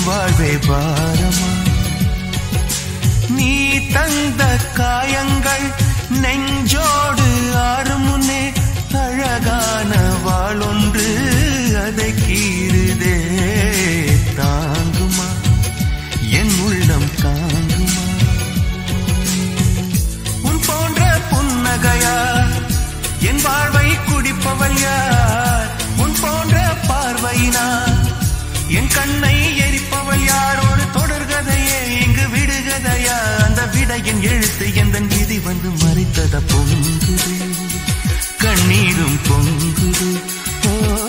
வாழ்வே பாரமா நீ தந்த காயங்கள் நெஞ்சோடு ஆறும் முன்னே அழகான வாளொன்று அதை கீறுதே தாங்குமா என் உள்ளம் தாங்குமா உன் போன்ற புன்னகையா என் வாழ்வை குடிப்பவள் யார் உன் போன்ற பார்வையினா என் கண்ணை எரிப்பவள் யார் ஒரு தொடர்கதையே இங்கு விடுகதையா அந்த விடையின் எழுத்து எந்த விதி வந்து மறைத்தத பொங்குது கண்ணீரும் பொங்குது ஓ